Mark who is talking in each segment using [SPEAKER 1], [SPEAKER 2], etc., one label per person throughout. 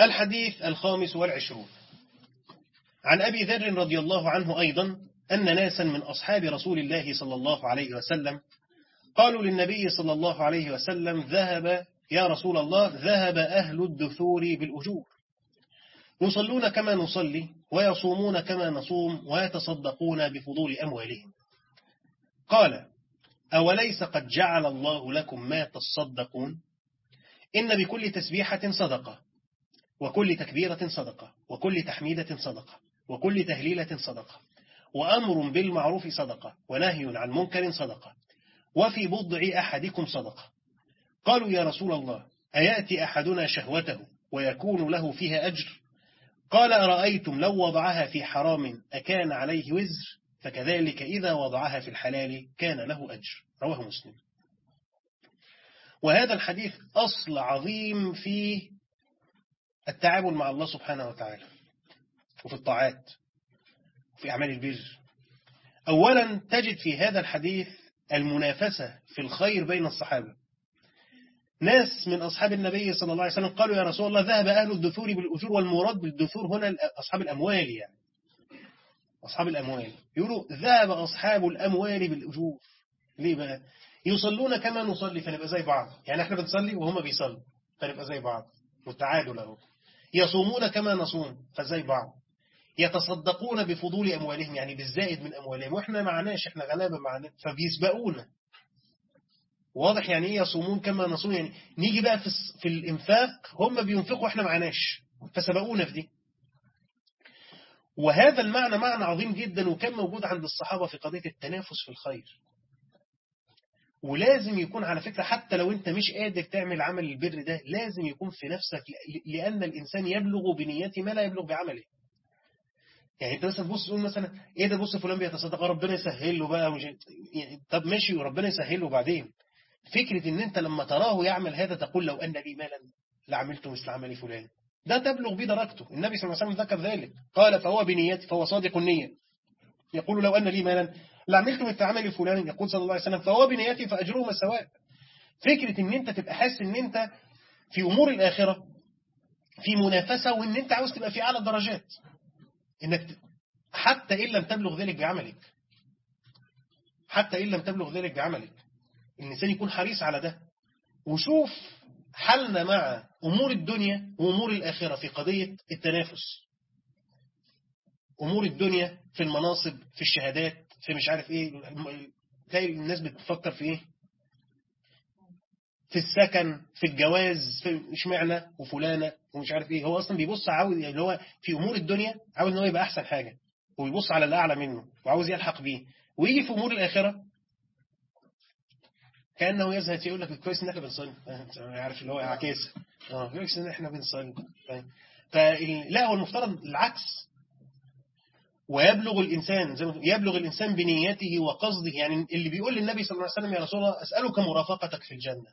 [SPEAKER 1] الحديث الخامس والعشرون عن أبي ذر رضي الله عنه أيضا أن ناسا من أصحاب رسول الله صلى الله عليه وسلم قالوا للنبي صلى الله عليه وسلم ذهب يا رسول الله ذهب أهل الدثور بالأجور يصلون كما نصلي ويصومون كما نصوم ويتصدقون بفضول أموالهم قال أوليس قد جعل الله لكم ما تصدقون إن بكل تسبيحة صدقة وكل تكبيرة صدقة وكل تحميدة صدقة وكل تهليلة صدقة وأمر بالمعروف صدقة ونهي عن منكر صدقة وفي بضع أحدكم صدقة قالوا يا رسول الله أيأتي أحدنا شهوته ويكون له فيها أجر قال أرأيتم لو وضعها في حرام أكان عليه وزر فكذلك إذا وضعها في الحلال كان له أجر رواه مسلم وهذا الحديث أصل عظيم في التعامل مع الله سبحانه وتعالى وفي الطاعات وفي أعمال البر أولا تجد في هذا الحديث المنافسة في الخير بين الصحابة ناس من أصحاب النبي صلى الله عليه وسلم قالوا يا رسول الله ذهب أهل الدثور بالأجور والمراد بالدثور هنا أصحاب الأموال يعني أصحاب الأموال يقولوا ذهب أصحاب الأموال بالأجور ليه بقى يصلون كما نصلي فنبقى زي بعض يعني احنا بنصلي وهم بيصلوا فنبقى زي بعض والتعادل اهو يصومون كما نصوم فزي بعض يتصدقون بفضول أموالهم يعني بالزائد من أموالهم وإحنا معناش إحنا غلابة معنا فبيسبقونا واضح يعني إيه يصومون كما نصوم يعني نيجي بقى في, في الإنفاق هم بينفقوا وإحنا معناش فسبقونا في دي وهذا المعنى معنى عظيم جدا وكان موجود عند الصحابة في قضية التنافس في الخير ولازم يكون على فكرة حتى لو انت مش قادر تعمل عمل البر ده لازم يكون في نفسك لأن الإنسان يبلغ بنيته ما لا يبلغ بعمله يعني انت مثلا تبص تقول مثلا ايه ده بص فلان بيتصدق ربنا يسهل له بقى ومش يعني طب ماشي وربنا يسهل له بعدين فكرة ان انت لما تراه يعمل هذا تقول لو ان لي مالا لعملت مثل عمل فلان ده تبلغ به درجته النبي صلى الله عليه وسلم ذكر ذلك قال فهو بنيتي فهو صادق النية يقول لو أن لي مالا لعملت مثل عمل فلان يقول صلى الله عليه وسلم فهو بنيتي فأجرهما سواء فكرة ان انت تبقى حاسس ان انت في أمور الآخرة في منافسة وان انت عاوز تبقى في أعلى الدرجات انك حتى إن لم تبلغ ذلك بعملك حتى إن لم تبلغ ذلك بعملك الإنسان يكون حريص على ده وشوف حلنا مع أمور الدنيا وأمور الآخرة في قضية التنافس أمور الدنيا في المناصب في الشهادات في مش عارف إيه تلاقي الناس بتفكر في إيه في السكن في الجواز في مش معنى وفلانة ومش عارف إيه هو أصلا بيبص عاوز يعني هو في أمور الدنيا عاوز إن هو يبقى أحسن حاجة ويبص على الأعلى منه وعاوز يلحق بيه ويجي في أمور الآخرة كأنه يزهد يقول لك كويس إن إحنا بنصلي عارف اللي هو عكاس اه كويس إن إحنا بنصلي فلا هو المفترض العكس ويبلغ الإنسان زي ما يبلغ الإنسان بنيته وقصده يعني اللي بيقول للنبي صلى الله عليه وسلم يا رسول الله أسألك مرافقتك في الجنة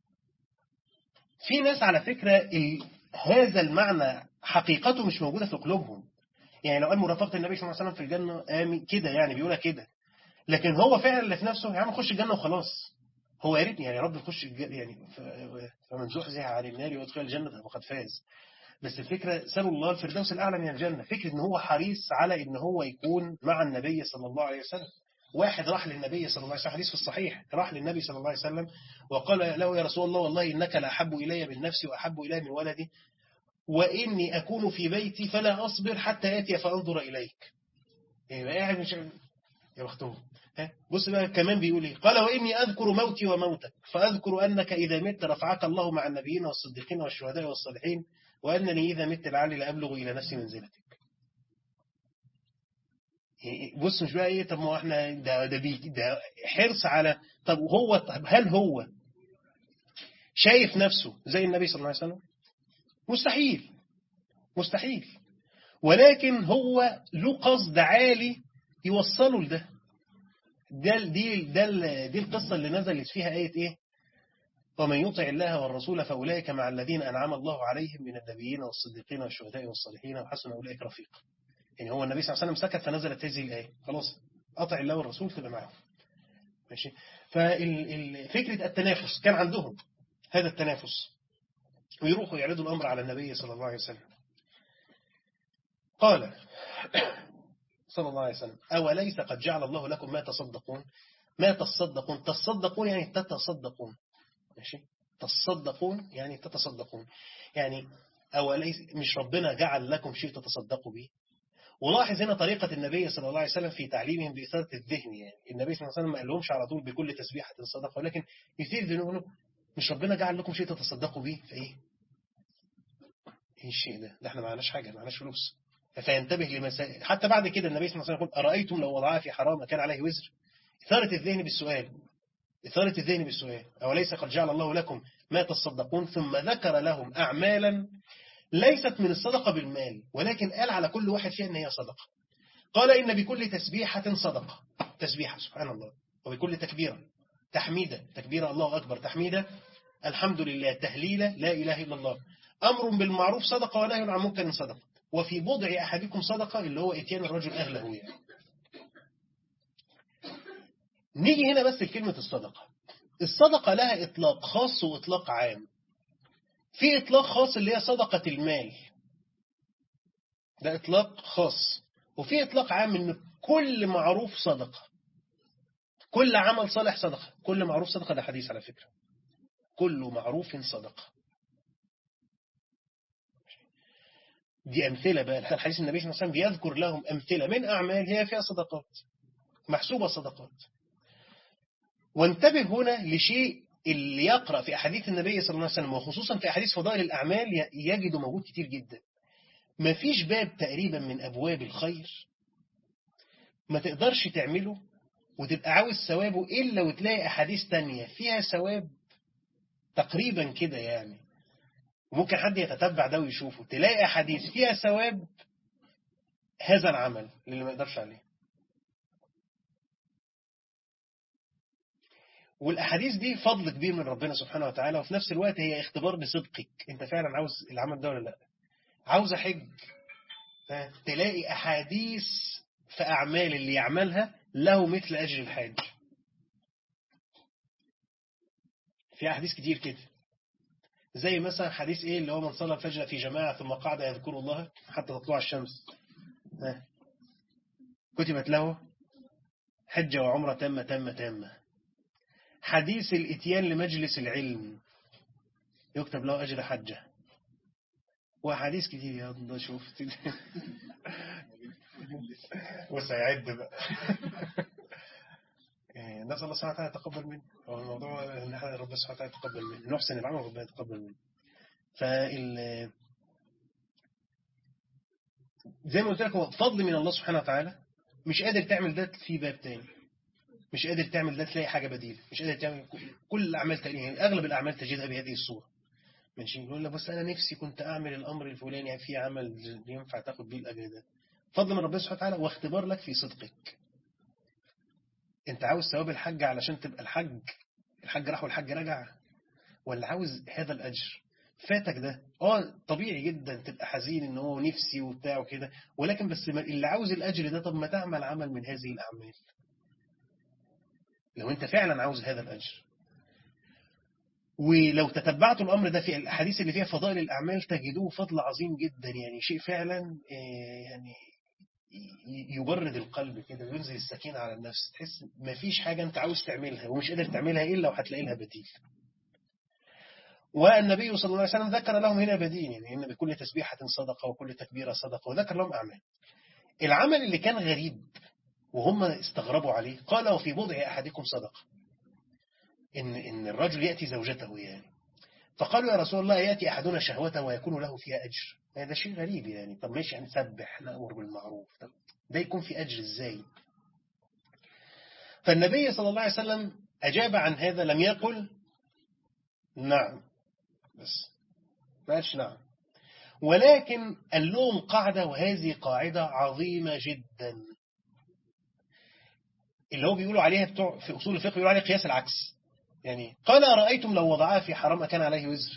[SPEAKER 1] في ناس على فكرة هذا المعنى حقيقته مش موجودة في قلوبهم يعني لو قال مرافقة النبي صلى الله عليه وسلم في الجنة آمين كده يعني بيقولها كده لكن هو فعلا اللي في نفسه يا عم خش الجنة وخلاص هو يا ريتني يعني رب تخش يعني فمن زحزح عن النار وادخل الجنة فقد فاز بس الفكرة سألوا الله الفردوس الأعلى من الجنة فكرة ان هو حريص على ان هو يكون مع النبي صلى الله عليه وسلم واحد راح للنبي صلى الله عليه وسلم حديث في الصحيح راح للنبي صلى الله عليه وسلم وقال له يا رسول الله والله إنك لأحب إلي من نفسي وأحب إلي من ولدي وإني أكون في بيتي فلا أصبر حتى يأتي فأنظر إليك يعني قاعد مش يا بختهم بص بقى كمان بيقول ايه قال وإني أذكر موتي وموتك فأذكر أنك إذا مت رفعك الله مع النبيين والصديقين والشهداء والصالحين وأنني إذا مت لعلي لأبلغ إلى نفسي منزلتك بص مش بقى ايه طب ما احنا ده ده, بي ده حرص على طب هو طب هل هو شايف نفسه زي النبي صلى الله عليه وسلم مستحيل مستحيل ولكن هو له قصد عالي يوصله لده ده دي ده دي القصة اللي نزلت فيها آية إيه ومن يطع الله والرسول فأولئك مع الذين أنعم الله عليهم من النبيين والصديقين والشهداء والصالحين وحسن أولئك رفيقا يعني هو النبي صلى الله عليه وسلم سكت فنزلت هذه الآية خلاص أطع الله والرسول تبقى معه ماشي ففكرة التنافس كان عندهم هذا التنافس ويروحوا يعرضوا الأمر على النبي صلى الله عليه وسلم قال صلى الله عليه وسلم أوليس قد جعل الله لكم ما تصدقون ما تصدقون تصدقون يعني تتصدقون ماشي تصدقون يعني تتصدقون يعني أوليس مش ربنا جعل لكم شيء تتصدقوا به ولاحظ هنا طريقة النبي صلى الله عليه وسلم في تعليمهم بإثارة الذهن يعني النبي صلى الله عليه وسلم ما قالهمش على طول بكل تسبيحة صدقة ولكن يثير ذهنهم مش ربنا جعل لكم شيء تتصدقوا به فإيه ايه الشيء ده ده احنا ما معناش حاجة ما معناش فلوس فينتبه لمسائل حتى بعد كده النبي صلى الله عليه وسلم يقول أرأيتم لو وضعها في حرام كان عليه وزر إثارة الذهن بالسؤال إثارة الذهن بالسؤال أوليس قد جعل الله لكم ما تصدقون ثم ذكر لهم أعمالا ليست من الصدقة بالمال ولكن قال على كل واحد فيها أن هي صدقة قال إن بكل تسبيحة صدقة تسبيحة سبحان الله وبكل تكبيرة تحميدة تكبيرة الله أكبر تحميدة الحمد لله تهليلة لا إله إلا الله أمر بالمعروف صدقة ونهي عن منكر صدقة وفي بضع أحدكم صدقة اللي هو إتيان الرجل أهله يعني. نيجي هنا بس لكلمة الصدقة الصدقة لها إطلاق خاص وإطلاق عام في إطلاق خاص اللي هي صدقة المال ده إطلاق خاص وفي إطلاق عام إن كل معروف صدقة كل عمل صالح صدقة كل معروف صدقة ده حديث على فكرة كل معروف صدقة دي أمثلة بقى الحديث النبي صلى الله عليه وسلم بيذكر لهم أمثلة من أعمال هي فيها صدقات محسوبة صدقات وانتبه هنا لشيء اللي يقرأ في أحاديث النبي صلى الله عليه وسلم وخصوصا في أحاديث فضائل الأعمال يجد موجود كتير جدا ما فيش باب تقريبا من أبواب الخير ما تقدرش تعمله وتبقى عاوز ثوابه إلا وتلاقي أحاديث تانية فيها ثواب تقريبا كده يعني وممكن حد يتتبع ده ويشوفه تلاقي أحاديث فيها ثواب هذا العمل اللي ما يقدرش عليه والأحاديث دي فضل كبير من ربنا سبحانه وتعالى وفي نفس الوقت هي اختبار لصدقك انت فعلا عاوز العمل ده ولا لا عاوز أحج تلاقي أحاديث في أعمال اللي يعملها له مثل أجر الحاج في أحاديث كتير كده زي مثلا حديث إيه اللي هو من صلى الفجر في جماعة ثم قعد يذكر الله حتى تطلع الشمس كتبت له حجة وعمرة تامة تامة تامة حديث الاتيان لمجلس العلم يكتب له أجر حجة وحديث كتير يا الله شوف وسيعد بقى نسأل الله سبحانه وتعالى يتقبل منه هو الموضوع ان احنا ربنا سبحانه وتعالى يتقبل منه نحسن العمل ربنا يتقبل منه فال زي ما قلت لك هو فضل من الله سبحانه وتعالى مش قادر تعمل ده في باب تاني مش قادر تعمل ده تلاقي حاجة بديلة مش قادر تعمل كل الأعمال تقريبا يعني أغلب الأعمال تجدها بهذه الصورة ماشي يقول لك بس أنا نفسي كنت أعمل الأمر الفلاني يعني في عمل ينفع تاخد بيه الأجر ده فضل من ربنا سبحانه وتعالى واختبار لك في صدقك انت عاوز ثواب الحج علشان تبقى الحج الحج راح والحج رجع ولا عاوز هذا الأجر فاتك ده اه طبيعي جدا تبقى حزين ان هو نفسي وبتاع وكده ولكن بس اللي عاوز الأجر ده طب ما تعمل عمل من هذه الأعمال لو انت فعلا عاوز هذا الأجر ولو تتبعت الأمر ده في الأحاديث اللي فيها فضائل الأعمال تجدوه فضل عظيم جدا يعني شيء فعلا يعني يبرد القلب كده وينزل السكينة على النفس تحس ما فيش حاجة انت عاوز تعملها ومش قادر تعملها إلا وهتلاقي لها بديل والنبي صلى الله عليه وسلم ذكر لهم هنا بديل يعني إن بكل تسبيحة صدقة وكل تكبيرة صدقة وذكر لهم أعمال العمل اللي كان غريب وهم استغربوا عليه قال وفي بضع أحدكم صدقة إن, إن الرجل يأتي زوجته يعني فقالوا يا رسول الله يأتي أحدنا شهوته ويكون له فيها أجر هذا شيء غريب يعني طب ماشي هنسبح نأمر بالمعروف طب ده يكون في أجر إزاي فالنبي صلى الله عليه وسلم أجاب عن هذا لم يقل نعم بس ما قالش نعم ولكن قال لهم قاعدة وهذه قاعدة عظيمة جدا اللي هو بيقولوا عليها بتوع في أصول الفقه بيقولوا عليها قياس العكس يعني قال أرأيتم لو وضعها في حرام كان عليه وزر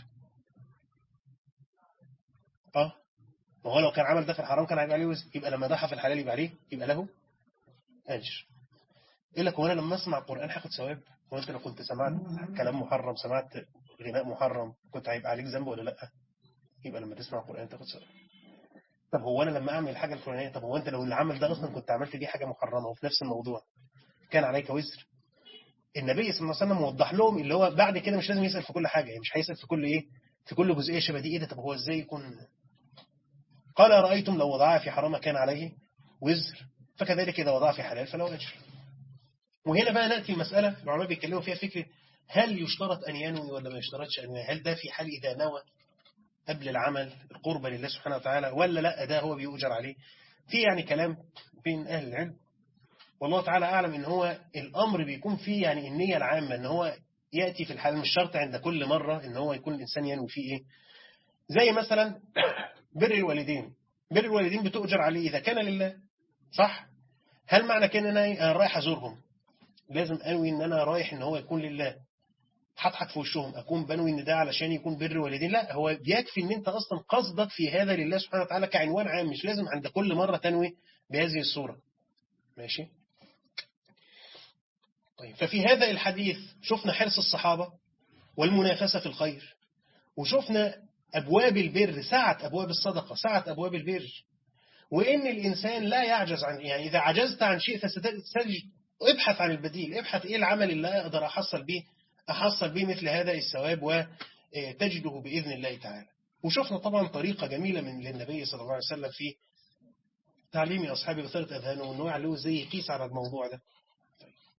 [SPEAKER 1] اه ما هو لو كان عمل ده في الحرام كان هيبقى عليه وزر يبقى لما ضحى في الحلال يبقى عليه يبقى له أجر يقول لك هو أنا لما أسمع القرآن هاخد ثواب هو أنت لو كنت سمعت كلام محرم سمعت غناء محرم كنت هيبقى عليك ذنب ولا لا يبقى لما تسمع القرآن تاخد ثواب طب هو انا لما اعمل الحاجه الفلانيه طب هو انت لو العمل ده اصلا كنت عملت دي حاجه محرمه وفي نفس الموضوع كان عليك وزر النبي صلى الله عليه وسلم وضح لهم اللي هو بعد كده مش لازم يسال في كل حاجه يعني مش هيسال في كل ايه في كل جزئيه شبه دي ايه ده طب هو ازاي يكون قال ارايتم لو وضعها في حرام كان عليه وزر فكذلك اذا وضعها في حلال فله اجر وهنا بقى ناتي المساله العلماء بيتكلموا فيها فكره هل يشترط ان ينوي ولا ما يشترطش ان ينوي هل ده في حال اذا نوى قبل العمل القربة لله سبحانه وتعالى ولا لا ده هو بيؤجر عليه في يعني كلام بين أهل العلم والله تعالى أعلم إن هو الأمر بيكون فيه يعني النية العامة إن هو يأتي في الحال مش شرط عند كل مرة إن هو يكون الإنسان ينوي فيه إيه زي مثلا بر الوالدين بر الوالدين بتؤجر عليه إذا كان لله صح هل معنى كده إن أنا رايح أزورهم لازم أنوي إن أنا رايح إن هو يكون لله هضحك في وشهم أكون بنوي إن ده علشان يكون بر والدين لا هو بيكفي إن أنت أصلا قصدك في هذا لله سبحانه وتعالى كعنوان عام مش لازم عند كل مرة تنوي بهذه الصورة ماشي طيب ففي هذا الحديث شفنا حرص الصحابة والمنافسة في الخير وشفنا أبواب البر سعة أبواب الصدقة سعة أبواب البر وإن الإنسان لا يعجز عن يعني إذا عجزت عن شيء فستجد ابحث عن البديل ابحث إيه العمل اللي أقدر أحصل به أحصل به مثل هذا الثواب وتجده بإذن الله تعالى وشفنا طبعا طريقة جميلة من للنبي صلى الله عليه وسلم في تعليم أصحابه بثلاث أذهان وأنه يعلو زي يقيس على الموضوع ده